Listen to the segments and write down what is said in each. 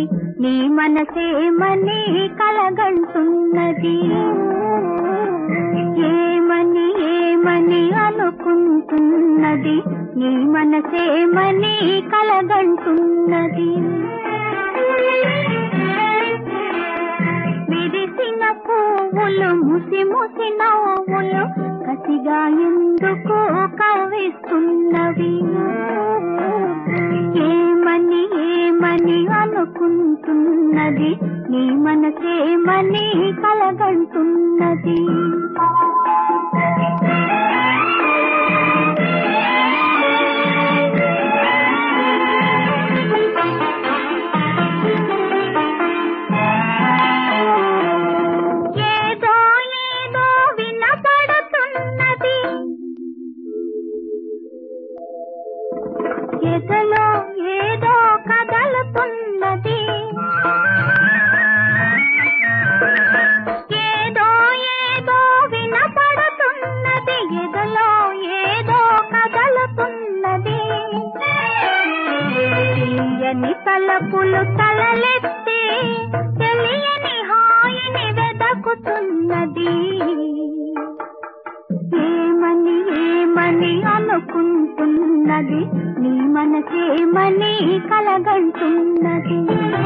నీ మనసేమని కలగంటున్నది ఏమని ఏమని అనుకుంటున్నది నీ మనసేమని కలగంటున్నది విరిసిన పువ్వులు ముసి ముసి నవ్వులు కసిగా ఎందుకు కవిస్తున్నవి ఏమని ఏమని అనుకుంటున్నది నీ మనసేమని కలగంటున్నది ఏదో ఏదో వినపడుతున్నది ఎదలో ఏదో కదలుతున్నది ఏదో ఏదో వినపడుతున్నది ఎదలో ఏదో కదలుతున్నది తీయని తలపులు తలలెత్తి తెలియని హాయిని వెదకుతున్నది ఏమని ఏమని అనుకుంటున్నది నీ మనసేమని కలగంటున్నది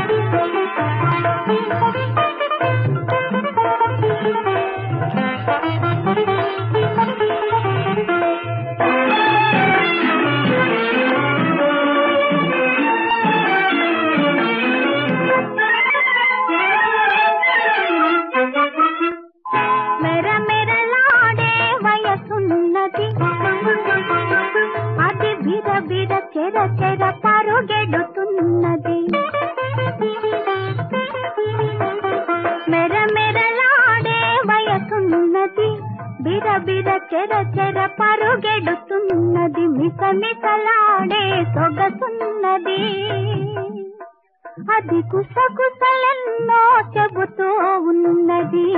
మెరమెరలాడే వయసున్నది అది బిర బిర చెర చెర పరుగెడుతున్నది మెరమెరలాడే వయసున్నది బిర బిర చెర చెర పరుగెడుతున్నది మిస మిసలాడే సొగసున్నది అది కుసకుసలెన్నో చెబుతూ ఉన్నది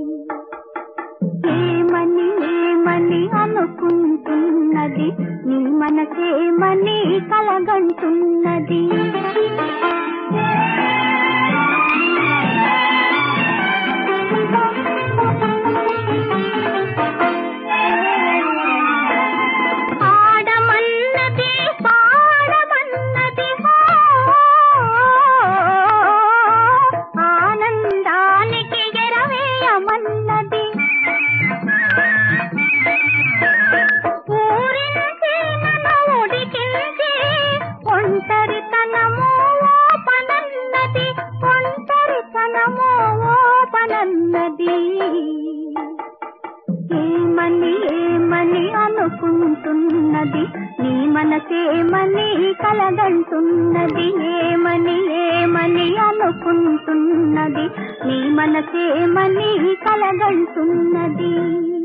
ఏమని ఏమని అనుకుంటున్నది నీ మనసేమని కలగంటున్నది ఆడమన్నది పాడమన్నది ఆనందానికి ఎరవేయమన్నది ఊరించి నన్ను ఉడికించి ఒంటరితనము ఓపనన్నది ఒంటరితనము ఓపనన్నది ఏమని ఏమని అనుకుంటున్నది నీ మనసేమని కలగంటున్నది ఏమని ఏమని అనుకుంటున్నది నీ మనసేమని కలగంటున్నది